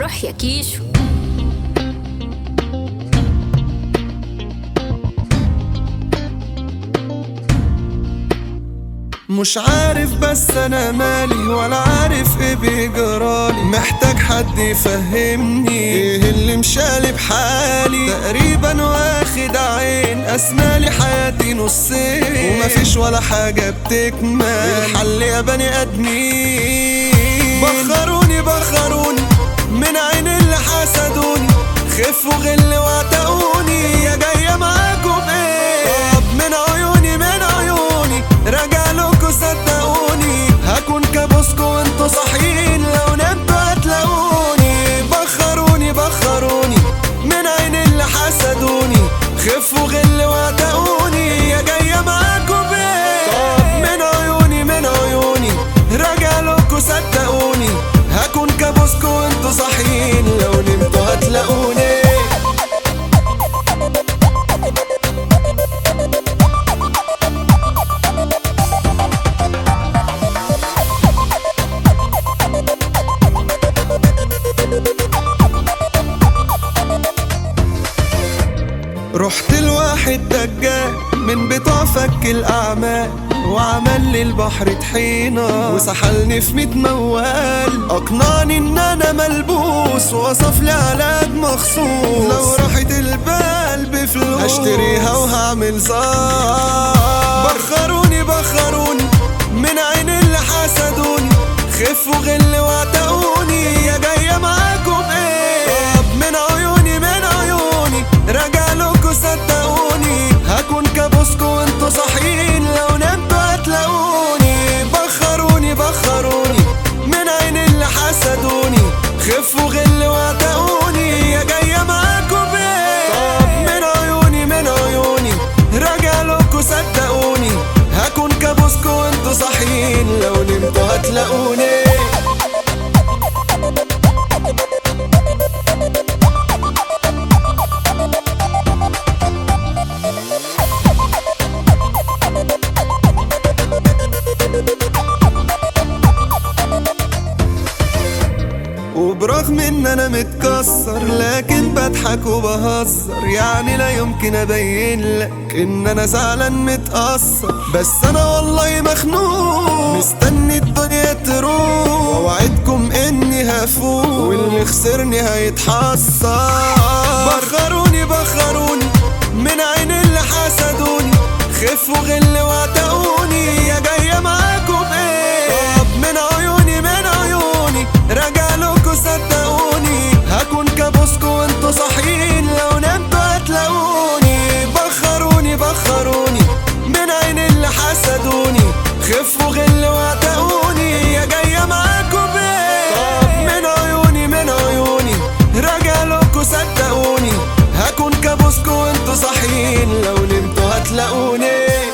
روح يا كيشو مش عارف بس انا مالي ولا عارف ايه بيجرالي محتاج حد يفهمني ايه اللي مشالي بحالي تقريبا واخد عين اسمالي حياتي نصين ومفيش ولا حاجة بتكمل الحل يا بني ادمين بخروني بخروني من عين اللي حسدوني خفوا غل واعتقوني يا جاية معاكم ايه طب من عيوني من عيوني راجع لكم صدقوني هكون كابوسكم وانتوا صاحيين لو نمتوا هتلاقوني بخروني بخروني من عين اللي حسدوني خفوا غل واعتقوني يا جاية معاكم ايه طب من عيوني من عيوني راجع لكم صدقوني هكون كابوسكم وانتوا صاحيين لو نمتوا هتلاقوني رحت لواحد دجال من بتوع فك الأعمال وعمل لي البحر طحينة وسحلني في ميت موال أقنعني إن أنا ملبوس ووصف لي علاج مخصوص لو راحت البال بفلوس هشتريها وهعمل زار بخروني بخروني من عين اللي حسدوني خفوا غل واعتقوني يا جاية معاكم ايه طب من عيوني من عيوني راجع لكم صدقوني هكون كابوسكم وانتوا صاحيين لو نمتوا هتلاقوني بخروني بخروني من عين اللي حسدوني خفوا غل واعتقوني يا جاية معاكم ايه طب من عيوني من عيوني راجع لكم صدقوني هكون كابوسكم وانتوا صاحيين لو نمتوا هتلاقوني وبرغم ان انا متكسر لكن بضحك وبهزر يعني لا يمكن ابين لك ان انا زعلان متأثر بس انا والله مخنوق مستني الدنيا تروح واوعدكم اني هفوق واللي خسرني هيتحسر بخروني بخروني من عين اللي حسدوني خفوا غل واعتقوني يا جاية معاكم ايه طب من عيوني من عيوني راجع لكم صدقوني هكون كابوسكم وانتوا صاحيين لو نمتوا هتلاقوني بخروني بخروني من عين اللي حسدوني خفوا غل واعتقوني يا جاية معاكم ايه طب من عيوني من عيوني راجع لكم صدقوني هكون كابوسكم وانتوا صاحيين لو نمتوا هتلاقوني